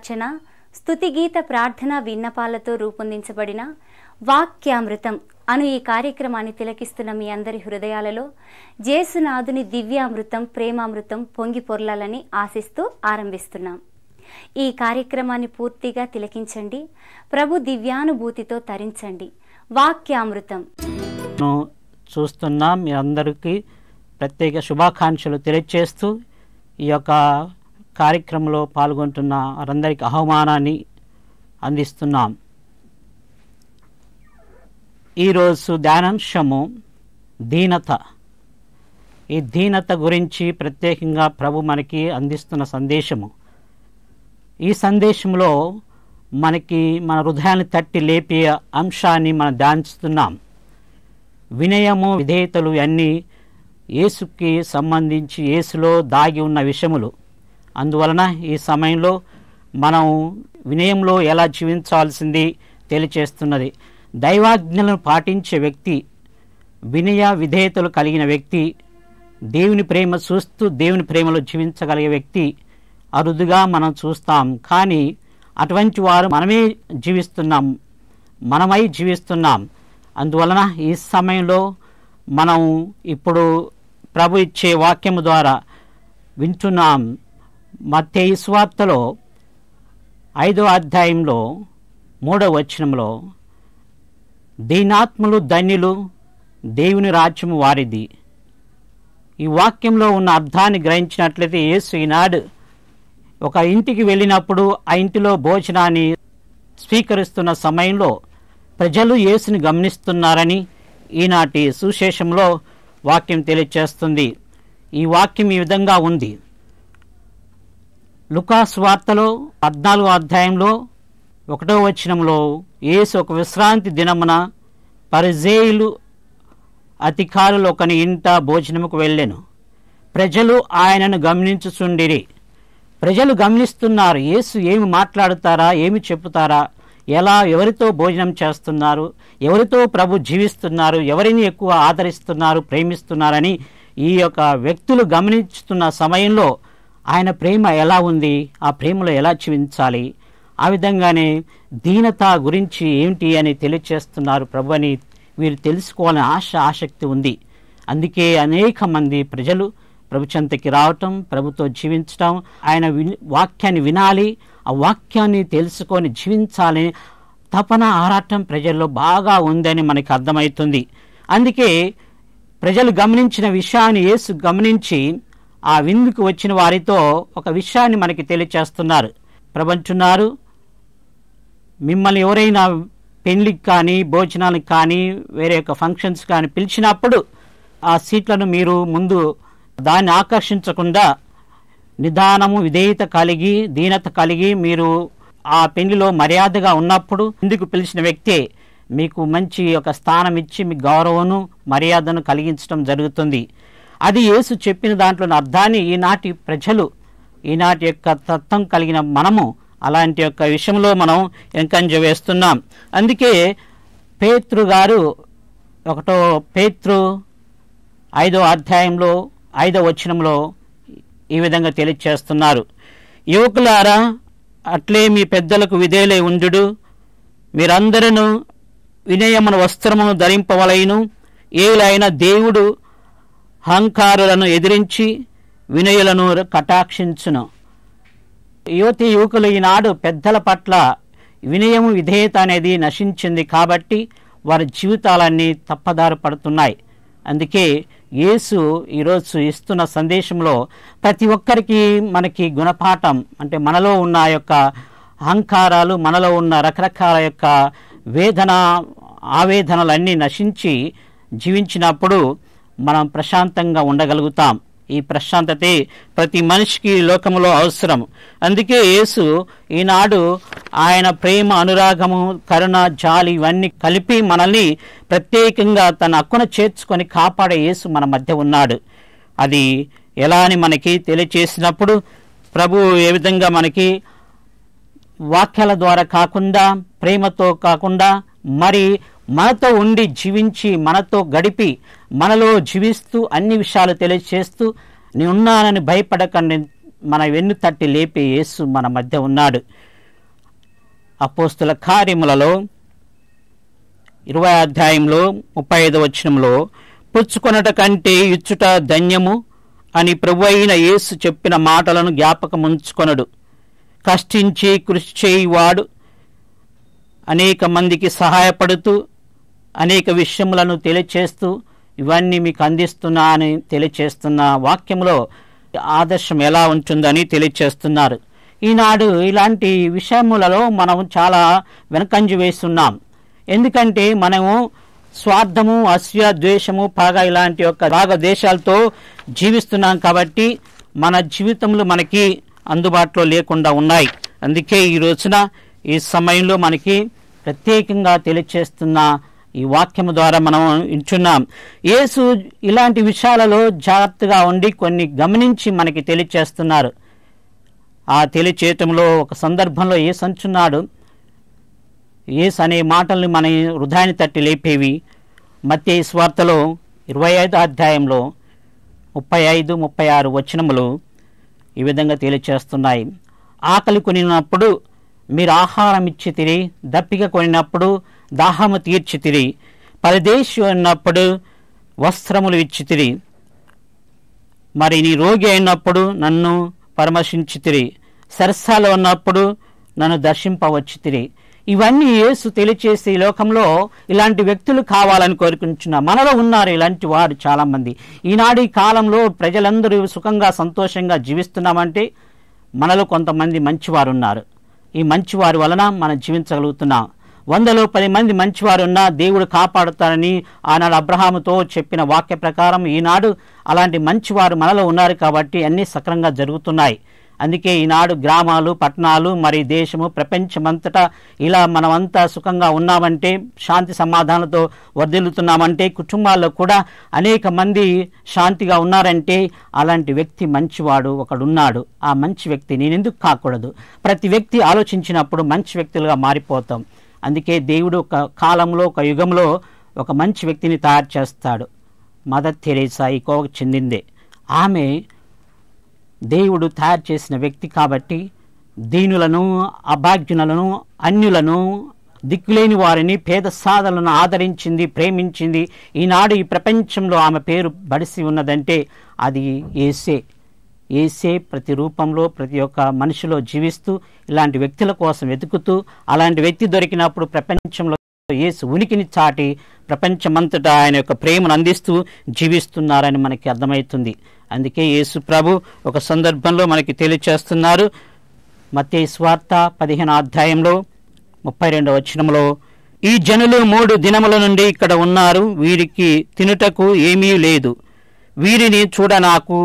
అర్చన స్తుతిగీత ప్రార్థన విన్నపాలతో రూపొందించబడిన వాక్యామృతం అను ఈ కార్యక్రమాన్ని తిలకిస్తున్న మీ అందరి హృదయాలలో జేసునాథుని దివ్యామృతం ప్రేమామృతం పొంగి పొర్లాలని ఆశిస్తూ ఆరంభిస్తున్నాం ఈ కార్యక్రమాన్ని పూర్తిగా తిలకించండి ప్రభు దివ్యానుభూతితో తరించండి వాక్యామృతం ను చూస్తున్నాం మీ అందరికీ ప్రత్యేక శుభాకాంక్షలు తెలియజేస్తూ ఈ యొక్క కార్యక్రమంలో పాల్గొంటున్న వారందరికీ ఆహ్వానాన్ని అందిస్తున్నాం ఈరోజు ధ్యానాంశము దీనత ఈ దీనత గురించి ప్రత్యేకంగా ప్రభు మనకి అందిస్తున్న సందేశము ఈ సందేశంలో మనకి మన హృదయాన్ని తట్టి లేపే అంశాన్ని మనం ధ్యానిస్తున్నాం వినయము విధేయతలు అన్నీ యేసుకి సంబంధించి యేసులో దాగి ఉన్న విషయములు అందువలన ఈ సమయంలో మనం వినయంలో ఎలా జీవించాల్సింది తెలియచేస్తున్నది దైవాజ్ఞలను పాటించే వ్యక్తి వినయ విధేయతలు కలిగిన వ్యక్తి దేవుని ప్రేమ చూస్తూ దేవుని ప్రేమలో జీవించగలిగే వ్యక్తి అరుదుగా మనం చూస్తాం కానీ అటువంటి వారు మనమే జీవిస్తున్నాం మనమై జీవిస్తున్నాం అందువలన ఈ సమయంలో మనం ఇప్పుడు ప్రభు ఇచ్చే వాక్యము ద్వారా వింటున్నాం మత్తయి స్వార్తలో ఐదో అధ్యాయంలో మూడవ వచనంలో దీనాత్ములు ధన్యులు దేవుని రాజ్యము వారిది ఈ వాక్యంలో ఉన్న అర్థాన్ని గ్రహించినట్లయితే యేసు ఈనాడు ఒక ఇంటికి వెళ్ళినప్పుడు ఆ ఇంటిలో భోజనాన్ని స్వీకరిస్తున్న సమయంలో ప్రజలు యేసుని గమనిస్తున్నారని ఈనాటి సుశేషంలో వాక్యం తెలియచేస్తుంది ఈ వాక్యం ఈ విధంగా ఉంది లుకాస్ వార్తలో పద్నాలుగో అధ్యాయంలో ఒకటో వచనంలో యేసు ఒక విశ్రాంతి దినమున పరిజేయులు అధికారులు ఒకని ఇంట భోజనముకు వెళ్ళెను ప్రజలు ఆయనను గమనించుచుండిరి ప్రజలు గమనిస్తున్నారు యేసు ఏమి మాట్లాడుతారా ఏమి చెప్పుతారా ఎలా ఎవరితో భోజనం చేస్తున్నారు ఎవరితో ప్రభు జీవిస్తున్నారు ఎవరిని ఎక్కువ ఆదరిస్తున్నారు ప్రేమిస్తున్నారని ఈ యొక్క వ్యక్తులు గమనిస్తున్న సమయంలో ఆయన ప్రేమ ఎలా ఉంది ఆ ప్రేమలో ఎలా జీవించాలి ఆ విధంగానే దీనత గురించి ఏమిటి అని తెలియచేస్తున్నారు ప్రభు అని వీరు తెలుసుకోవాలని ఆశ ఆసక్తి ఉంది అందుకే అనేక మంది ప్రజలు ప్రభు చెంతకి రావటం ప్రభుతో జీవించటం ఆయన విని వాక్యాన్ని వినాలి ఆ వాక్యాన్ని తెలుసుకొని జీవించాలని తపన ఆరాటం ప్రజల్లో బాగా ఉందని మనకి అర్థమవుతుంది అందుకే ప్రజలు గమనించిన విషయాన్ని యేసు గమనించి ఆ విందుకు వచ్చిన వారితో ఒక విషయాన్ని మనకి తెలియచేస్తున్నారు ప్రపంచున్నారు మిమ్మల్ని ఎవరైనా పెళ్లికి కానీ భోజనాలకు కానీ వేరే యొక్క ఫంక్షన్స్ కానీ పిలిచినప్పుడు ఆ సీట్లను మీరు ముందు దాన్ని ఆకర్షించకుండా నిదానము విధేయత కలిగి దీనత కలిగి మీరు ఆ పెళ్లిలో మర్యాదగా ఉన్నప్పుడు ఎందుకు పిలిచిన వ్యక్తే మీకు మంచి ఒక స్థానం ఇచ్చి మీ గౌరవను మర్యాదను కలిగించడం జరుగుతుంది అది యేసు చెప్పిన దాంట్లోని అర్థాన్ని ఈనాటి ప్రజలు ఈనాటి యొక్క తత్వం కలిగిన మనము అలాంటి యొక్క విషయంలో మనం ఎంకంజ వేస్తున్నాం అందుకే పేతృ గారు ఒకటో పేతృ ఐదో అధ్యాయంలో ఐదో వచనంలో ఈ విధంగా తెలియచేస్తున్నారు యువకులారా అట్లే మీ పెద్దలకు విధేలై ఉండు మీరందరూ వినయమున వస్త్రమును ధరింపవలైను ఏలైన దేవుడు అహంకారులను ఎదిరించి వినయులను కటాక్షించును యువతి యువకులు ఈనాడు పెద్దల పట్ల వినయము విధేయత అనేది నశించింది కాబట్టి వారి జీవితాలన్నీ తప్పదారు పడుతున్నాయి అందుకే యేసు ఈరోజు ఇస్తున్న సందేశంలో ప్రతి ఒక్కరికి మనకి గుణపాఠం అంటే మనలో ఉన్న యొక్క అహంకారాలు మనలో ఉన్న రకరకాల యొక్క వేదన ఆవేదనలన్నీ నశించి జీవించినప్పుడు మనం ప్రశాంతంగా ఉండగలుగుతాం ఈ ప్రశాంతతే ప్రతి మనిషికి ఈ లోకంలో అవసరం అందుకే యేసు ఈనాడు ఆయన ప్రేమ అనురాగము కరుణ జాలి ఇవన్నీ కలిపి మనల్ని ప్రత్యేకంగా తన హక్కున చేర్చుకొని కాపాడే యేసు మన మధ్య ఉన్నాడు అది ఎలా అని మనకి తెలియచేసినప్పుడు ప్రభు ఏ విధంగా మనకి వాక్యాల ద్వారా కాకుండా ప్రేమతో కాకుండా మరి మనతో ఉండి జీవించి మనతో గడిపి మనలో జీవిస్తూ అన్ని విషయాలు తెలియచేస్తూ నేనున్నానని భయపడకండి మన వెన్ను తట్టి లేపే యేసు మన మధ్య ఉన్నాడు అపోస్తుల కార్యములలో ఇరవై అధ్యాయంలో ముప్పై ఐదు వచనంలో పుచ్చుకొనట కంటే ఇచ్చుట ధన్యము అని ప్రభు అయిన యేసు చెప్పిన మాటలను జ్ఞాపకముంచుకొనడు కష్టించి కృషి చేయువాడు అనేక మందికి సహాయపడుతూ అనేక విషయములను తెలియచేస్తూ ఇవన్నీ మీకు అందిస్తున్నా అని తెలియచేస్తున్న వాక్యంలో ఆదర్శం ఎలా ఉంటుందని తెలియచేస్తున్నారు ఈనాడు ఇలాంటి విషయములలో మనం చాలా వెనకంజి వేస్తున్నాం ఎందుకంటే మనము స్వార్థము అసూయ ద్వేషము పగ ఇలాంటి యొక్క రాగ దేశాలతో జీవిస్తున్నాం కాబట్టి మన జీవితంలో మనకి అందుబాటులో లేకుండా ఉన్నాయి అందుకే ఈ రోజున ఈ సమయంలో మనకి ప్రత్యేకంగా తెలియచేస్తున్న ఈ వాక్యము ద్వారా మనం వింటున్నాం యేసు ఇలాంటి విషయాలలో జాగ్రత్తగా ఉండి కొన్ని గమనించి మనకి తెలియచేస్తున్నారు ఆ తెలియచేయటంలో ఒక సందర్భంలో ఏసు అంచున్నాడు ఏసు అనే మాటల్ని మన హృదయాన్ని తట్టి లేపేవి మత్య స్వార్తలో ఇరవై ఐదు అధ్యాయంలో ముప్పై ఐదు ముప్పై ఆరు వచనములు ఈ విధంగా తెలియచేస్తున్నాయి ఆకలి కొనినప్పుడు మీరు ఆహారం ఇచ్చి తిరి దప్పిక కొనినప్పుడు దాహము తీర్చి తిరి పరదేశి ఉన్నప్పుడు వస్త్రములు ఇచ్చి తిరి మరి నీ రోగి అయినప్పుడు నన్ను పరామర్శించితిరి సరస్సాలో ఉన్నప్పుడు నన్ను దర్శింపవచ్చితిరి ఇవన్నీ యేసు తెలియచేసి ఈ లోకంలో ఇలాంటి వ్యక్తులు కావాలని కోరుకుంటున్నా మనలో ఉన్నారు ఇలాంటి వారు చాలా మంది ఈనాడు ఈ కాలంలో ప్రజలందరూ సుఖంగా సంతోషంగా జీవిస్తున్నామంటే మనలో కొంతమంది మంచివారు ఉన్నారు ఈ మంచివారి వలన మనం జీవించగలుగుతున్నాం వందలో పది మంది మంచివారు ఉన్నా దేవుడు కాపాడుతారని ఆనాడు అబ్రహాముతో చెప్పిన వాక్య ప్రకారం ఈనాడు అలాంటి మంచివారు మనలో ఉన్నారు కాబట్టి అన్నీ సక్రంగా జరుగుతున్నాయి అందుకే ఈనాడు గ్రామాలు పట్టణాలు మరి దేశము ప్రపంచమంతటా ఇలా మనమంతా సుఖంగా ఉన్నామంటే శాంతి సమాధానంతో వర్ధిల్లుతున్నామంటే కుటుంబాల్లో కూడా అనేక మంది శాంతిగా ఉన్నారంటే అలాంటి వ్యక్తి మంచివాడు ఒకడున్నాడు ఆ మంచి వ్యక్తి నేనెందుకు కాకూడదు ప్రతి వ్యక్తి ఆలోచించినప్పుడు మంచి వ్యక్తులుగా మారిపోతాం అందుకే దేవుడు ఒక కాలంలో ఒక యుగంలో ఒక మంచి వ్యక్తిని తయారు చేస్తాడు మదర్ తెరేసా ఈ కోవకు చెందిందే ఆమె దేవుడు తయారు చేసిన వ్యక్తి కాబట్టి దీనులను అభాగ్యులను అన్యులను దిక్కులేని వారిని పేద సాధలను ఆదరించింది ప్రేమించింది ఈనాడు ఈ ప్రపంచంలో ఆమె పేరు బడిసి ఉన్నదంటే అది ఏసే ఏసే ప్రతి రూపంలో ప్రతి ఒక్క మనిషిలో జీవిస్తూ ఇలాంటి వ్యక్తుల కోసం వెతుకుతూ అలాంటి వ్యక్తి దొరికినప్పుడు ప్రపంచంలో యేసు ఉనికిని చాటి ప్రపంచమంతటా ఆయన యొక్క ప్రేమను అందిస్తూ జీవిస్తున్నారని మనకి అర్థమవుతుంది అందుకే యేసు ప్రభు ఒక సందర్భంలో మనకి తెలియచేస్తున్నారు మతే స్వార్త పదిహేను అధ్యాయంలో ముప్పై రెండవ వచనంలో ఈ జనులు మూడు దినముల నుండి ఇక్కడ ఉన్నారు వీరికి తినుటకు ఏమీ లేదు వీరిని చూడ నాకు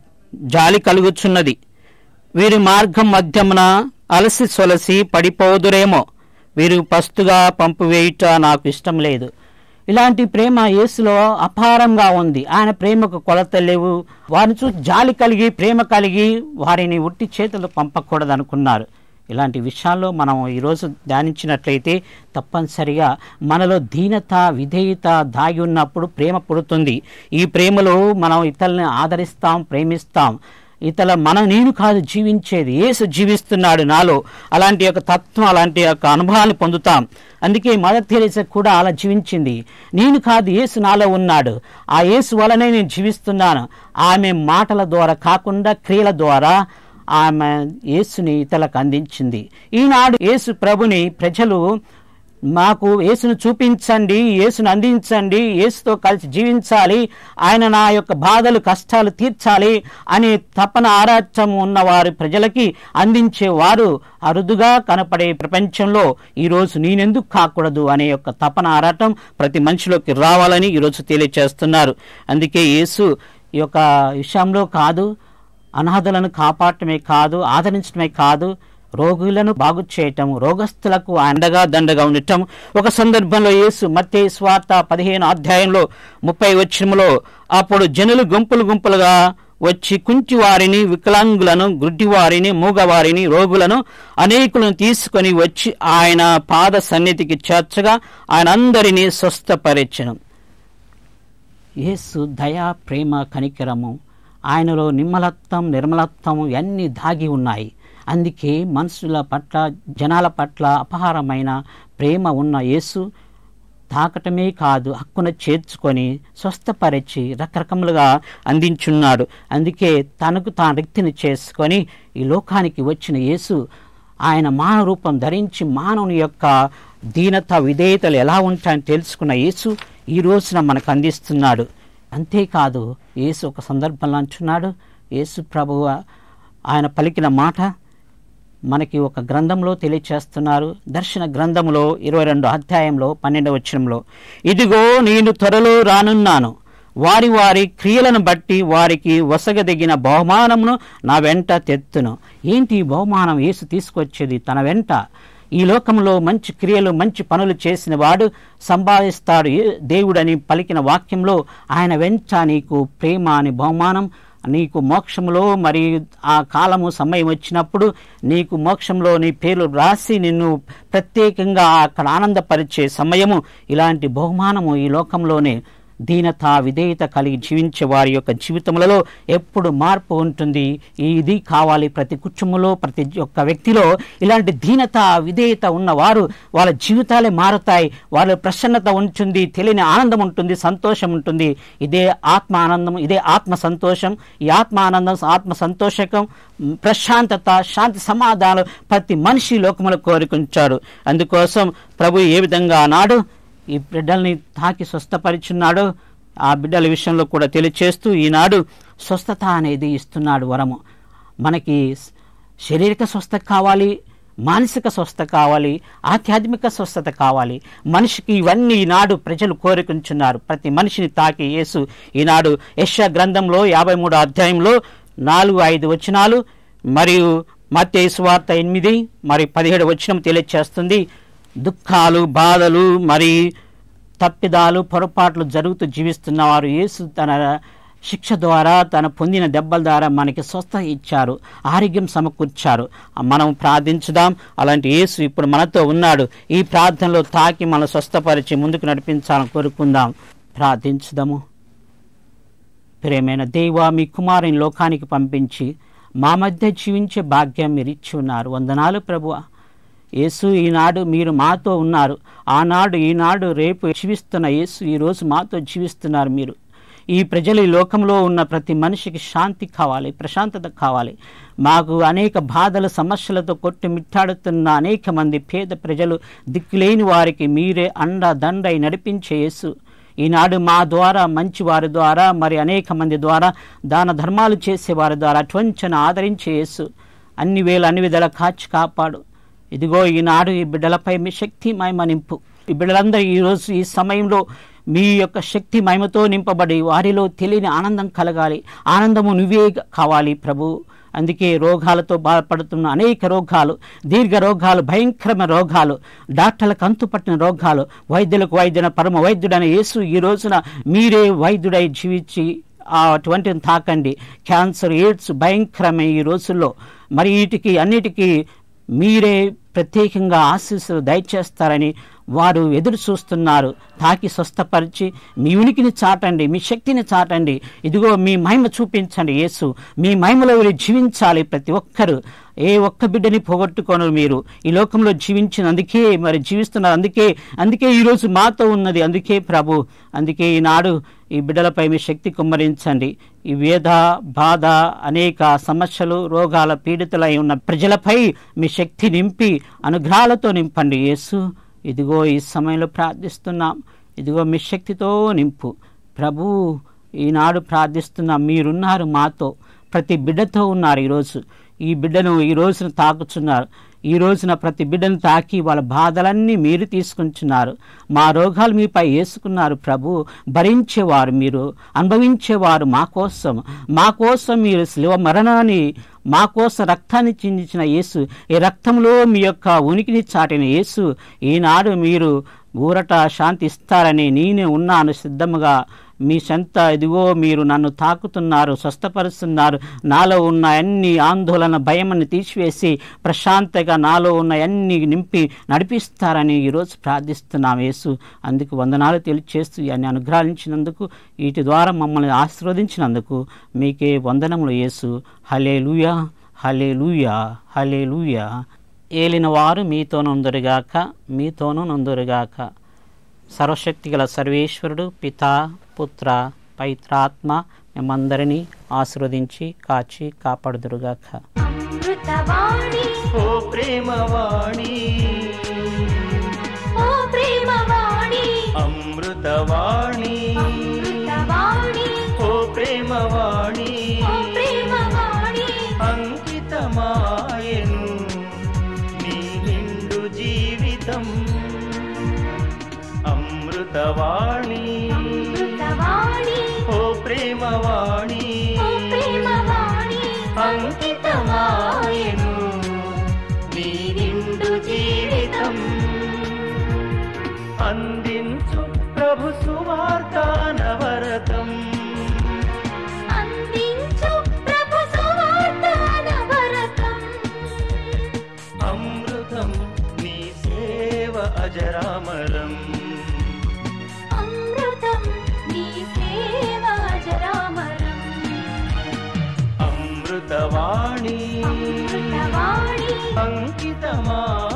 జాలి కలుగుచున్నది వీరి మార్గం మధ్యమున అలసి సొలసి పడిపోదురేమో వీరు పస్తుగా పంపివేయుట నాకు ఇష్టం లేదు ఇలాంటి ప్రేమ యేసులో అపారంగా ఉంది ఆయన ప్రేమకు కొలత లేవు వారిని చూసి జాలి కలిగి ప్రేమ కలిగి వారిని ఉట్టి చేతులు పంపకూడదు అనుకున్నారు ఇలాంటి విషయాల్లో మనం ఈరోజు ధ్యానించినట్లయితే తప్పనిసరిగా మనలో దీనత విధేయత దాగి ఉన్నప్పుడు ప్రేమ పుడుతుంది ఈ ప్రేమలో మనం ఇతరులని ఆదరిస్తాం ప్రేమిస్తాం ఇతల మన నేను కాదు జీవించేది యేసు జీవిస్తున్నాడు నాలో అలాంటి యొక్క తత్వం అలాంటి యొక్క అనుభవాన్ని పొందుతాం అందుకే మదర్ తెరేసా కూడా అలా జీవించింది నేను కాదు యేసు నాలో ఉన్నాడు ఆ యేసు వలనే నేను జీవిస్తున్నాను ఆమె మాటల ద్వారా కాకుండా క్రియల ద్వారా ఆమె యేసుని ఇతరులకు అందించింది ఈనాడు యేసు ప్రభుని ప్రజలు మాకు యేసును చూపించండి యేసును అందించండి యేసుతో కలిసి జీవించాలి ఆయన నా యొక్క బాధలు కష్టాలు తీర్చాలి అనే తపన ఆరాటం ఉన్నవారు ప్రజలకి అందించేవారు అరుదుగా కనపడే ప్రపంచంలో ఈరోజు నేనెందుకు కాకూడదు అనే యొక్క తపన ఆరాటం ప్రతి మనిషిలోకి రావాలని ఈరోజు తెలియచేస్తున్నారు అందుకే యేసు ఈ యొక్క విషయంలో కాదు అనాథలను కాపాడటమే కాదు ఆదరించడమే కాదు రోగులను బాగు చేయటం రోగస్తులకు అండగా దండగా ఉండటం ఒక సందర్భంలో యేసు మత్తే స్వార్త పదిహేను అధ్యాయంలో ముప్పై వచ్చినములో అప్పుడు జనులు గుంపులు గుంపులుగా వచ్చి కుంటి వారిని వికలాంగులను గుడ్డివారిని మూగవారిని రోగులను అనేకులను తీసుకొని వచ్చి ఆయన పాద సన్నిధికి చేర్చగా ఆయన అందరినీ స్వస్థపరిచను యేసు దయా ప్రేమ కనికరము ఆయనలో నిమ్మలత్వం నిర్మలత్వం ఇవన్నీ దాగి ఉన్నాయి అందుకే మనుషుల పట్ల జనాల పట్ల అపహారమైన ప్రేమ ఉన్న యేసు తాకటమే కాదు హక్కున చేర్చుకొని స్వస్థపరిచి రకరకములుగా అందించున్నాడు అందుకే తనకు తాను వ్యక్తిని చేసుకొని ఈ లోకానికి వచ్చిన యేసు ఆయన మానవ రూపం ధరించి మానవుని యొక్క దీనత విధేయతలు ఎలా ఉంటాయని తెలుసుకున్న యేసు ఈ రోజున మనకు అందిస్తున్నాడు అంతేకాదు యేసు ఒక సందర్భంలో అంటున్నాడు యేసు ప్రభువ ఆయన పలికిన మాట మనకి ఒక గ్రంథంలో తెలియచేస్తున్నారు దర్శన గ్రంథంలో ఇరవై రెండు అధ్యాయంలో పన్నెండవ వచనంలో ఇదిగో నేను త్వరలో రానున్నాను వారి వారి క్రియలను బట్టి వారికి వసగదగిన బహుమానమును నా వెంట తెత్తును ఏంటి ఈ బహుమానం యేసు తీసుకొచ్చేది తన వెంట ఈ లోకంలో మంచి క్రియలు మంచి పనులు చేసిన వాడు సంపాదిస్తాడు ఏ- దేవుడని పలికిన వాక్యంలో ఆయన వెంట నీకు ప్రేమ అని బహుమానం నీకు మోక్షంలో మరి ఆ కాలము సమయం వచ్చినప్పుడు నీకు మోక్షంలో నీ పేర్లు రాసి నిన్ను ప్రత్యేకంగా అక్కడ ఆనందపరిచే సమయము ఇలాంటి బహుమానము ఈ లోకంలోనే దీనత విధేయత కలిగి జీవించే వారి యొక్క జీవితములలో ఎప్పుడు మార్పు ఉంటుంది ఈ ఇది కావాలి ప్రతి కుటుంబంలో ప్రతి ఒక్క వ్యక్తిలో ఇలాంటి దీనత విధేయత ఉన్నవారు వాళ్ళ జీవితాలే మారుతాయి వాళ్ళ ప్రసన్నత ఉంటుంది తెలియని ఆనందం ఉంటుంది సంతోషం ఉంటుంది ఇదే ఆత్మ ఆనందం ఇదే ఆత్మ సంతోషం ఈ ఆత్మ ఆనందం ఆత్మ సంతోషకం మ్, ప్రశాంతత శాంతి సమాధానం ప్రతి మనిషి లోకములు కోరుకుంటాడు అందుకోసం ప్రభు ఏ విధంగా ఆనాడు ఈ బిడ్డల్ని తాకి స్వస్థపరిచున్నాడో ఆ బిడ్డల విషయంలో కూడా తెలియచేస్తూ ఈనాడు స్వస్థత అనేది ఇస్తున్నాడు వరము మనకి శారీరక స్వస్థత కావాలి మానసిక స్వస్థత కావాలి ఆధ్యాత్మిక స్వస్థత కావాలి మనిషికి ఇవన్నీ ఈనాడు ప్రజలు కోరుకుంటున్నారు ప్రతి మనిషిని తాకి యేసు ఈనాడు యశ గ్రంథంలో యాభై మూడో అధ్యాయంలో నాలుగు ఐదు వచనాలు మరియు మత్తయి సువార్త ఎనిమిది మరి పదిహేడు వచనం తెలియచేస్తుంది దుఃఖాలు బాధలు మరి తప్పిదాలు పొరపాట్లు జరుగుతూ జీవిస్తున్న వారు యేసు తన శిక్ష ద్వారా తన పొందిన దెబ్బల ద్వారా మనకి స్వస్థ ఇచ్చారు ఆరోగ్యం సమకూర్చారు మనం ప్రార్థించుదాం అలాంటి యేసు ఇప్పుడు మనతో ఉన్నాడు ఈ ప్రార్థనలో తాకి మనం స్వస్థపరిచి ముందుకు నడిపించాలని కోరుకుందాం ప్రార్థించుదాము ప్రేమైన దేవా మీ కుమారుని లోకానికి పంపించి మా మధ్య జీవించే భాగ్యం మీరు ఇచ్చి ఉన్నారు వందనాలు ప్రభువా యేసు ఈనాడు మీరు మాతో ఉన్నారు ఆనాడు ఈనాడు రేపు జీవిస్తున్న యేసు ఈరోజు మాతో జీవిస్తున్నారు మీరు ఈ ప్రజలు ఈ లోకంలో ఉన్న ప్రతి మనిషికి శాంతి కావాలి ప్రశాంతత కావాలి మాకు అనేక బాధల సమస్యలతో కొట్టి మిట్టాడుతున్న అనేక మంది పేద ప్రజలు దిక్కులేని వారికి మీరే అండ దండై నడిపించే యేసు ఈనాడు మా ద్వారా మంచి వారి ద్వారా మరి అనేక మంది ద్వారా దాన ధర్మాలు చేసే వారి ద్వారా అటువంచను ఆదరించే యేసు అన్ని వేల అన్ని విధాల కాచి కాపాడు ఇదిగో ఈనాడు ఈ బిడ్డలపై మీ శక్తి మహిమ నింపు ఈ బిడ్డలందరూ ఈ రోజు ఈ సమయంలో మీ యొక్క శక్తి మహిమతో నింపబడి వారిలో తెలియని ఆనందం కలగాలి ఆనందము నువ్వే కావాలి ప్రభు అందుకే రోగాలతో బాధపడుతున్న అనేక రోగాలు దీర్ఘ రోగాలు భయంకరమైన రోగాలు డాక్టర్లకు అంతుపట్టిన రోగాలు వైద్యులకు వైద్యున పరమ వైద్యుడైన యేసు ఈ రోజున మీరే వైద్యుడై జీవించి ఆ అటువంటిని తాకండి క్యాన్సర్ ఎయిడ్స్ భయంకరమే ఈ రోజుల్లో మరి వీటికి అన్నిటికీ మీరే ప్రత్యేకంగా ఆశీస్సులు దయచేస్తారని వారు ఎదురు చూస్తున్నారు తాకి స్వస్థపరిచి మీ ఉనికిని చాటండి మీ శక్తిని చాటండి ఇదిగో మీ మహిమ చూపించండి యేసు మీ మహిమలో వీరు జీవించాలి ప్రతి ఒక్కరు ఏ ఒక్క బిడ్డని పోగొట్టుకోను మీరు ఈ లోకంలో జీవించిన అందుకే మరి జీవిస్తున్నారు అందుకే అందుకే ఈరోజు మాతో ఉన్నది అందుకే ప్రభు అందుకే ఈనాడు ఈ బిడ్డలపై మీ శక్తి కుమ్మరించండి ఈ వేద బాధ అనేక సమస్యలు రోగాల పీడితులై ఉన్న ప్రజలపై మీ శక్తి నింపి అనుగ్రహాలతో నింపండి యేసు ఇదిగో ఈ సమయంలో ప్రార్థిస్తున్నాం ఇదిగో మీ శక్తితో నింపు ప్రభు ఈనాడు ప్రార్థిస్తున్నాం మీరున్నారు మాతో ప్రతి బిడ్డతో ఉన్నారు ఈరోజు ఈ బిడ్డను ఈ రోజున తాకుచున్నారు ఈ రోజున ప్రతి బిడ్డను తాకి వాళ్ళ బాధలన్నీ మీరు తీసుకుంటున్నారు మా రోగాలు మీపై వేసుకున్నారు ప్రభు భరించేవారు మీరు అనుభవించేవారు మా కోసం మా కోసం మీరు శిలువ మరణాన్ని మా కోసం రక్తాన్ని చిందించిన యేసు ఈ రక్తంలో మీ యొక్క ఉనికిని చాటిన యేసు ఈనాడు మీరు ఊరట శాంతి ఇస్తారని నేనే ఉన్నాను సిద్ధముగా మీ సంత ఇదిగో మీరు నన్ను తాకుతున్నారు స్వస్థపరుస్తున్నారు నాలో ఉన్న అన్ని ఆందోళన భయమని తీసివేసి ప్రశాంతగా నాలో ఉన్న అన్ని నింపి నడిపిస్తారని ఈరోజు ప్రార్థిస్తున్నాం యేసు అందుకు వందనాలు తెలియచేస్తూ అన్ని అనుగ్రహించినందుకు వీటి ద్వారా మమ్మల్ని ఆశీర్వదించినందుకు మీకే వందనములు యేసు హలే హలేలుయా హలేలుయా ఏలిన వారు మీతో నందురుగాక మీతోనూ నందురుగాక సర్వశక్తి గల సర్వేశ్వరుడు పితా పుత్ర పవిత్రాత్మ మేమందరినీ ఆశీర్వదించి కాచి కాపాడుదురుగాక అమృతవాణి ఓ ప్రేమవాణి ఓ ప్రేమవాణి అమృతవాణి అమృతవాణి ఓ ప్రేమవాణి ఓ ప్రేమవాణి అంకితమాయను నీ నిండు జీవితం అమృతవాణి అమృతవాణి ఓ ప్రేమవాణి ఓ ప్రేమవాణి అంకితమాయను నీ నిండు జీవితం అందించు ప్రభు సువార్త నవరతం అందించు ప్రభు సువార్త నవరతం అమృతం నీ సేవ అజరామరం అమృతం నీ సేవ అజరామరం అమృతవాణి అమృతవాణి అంకితమా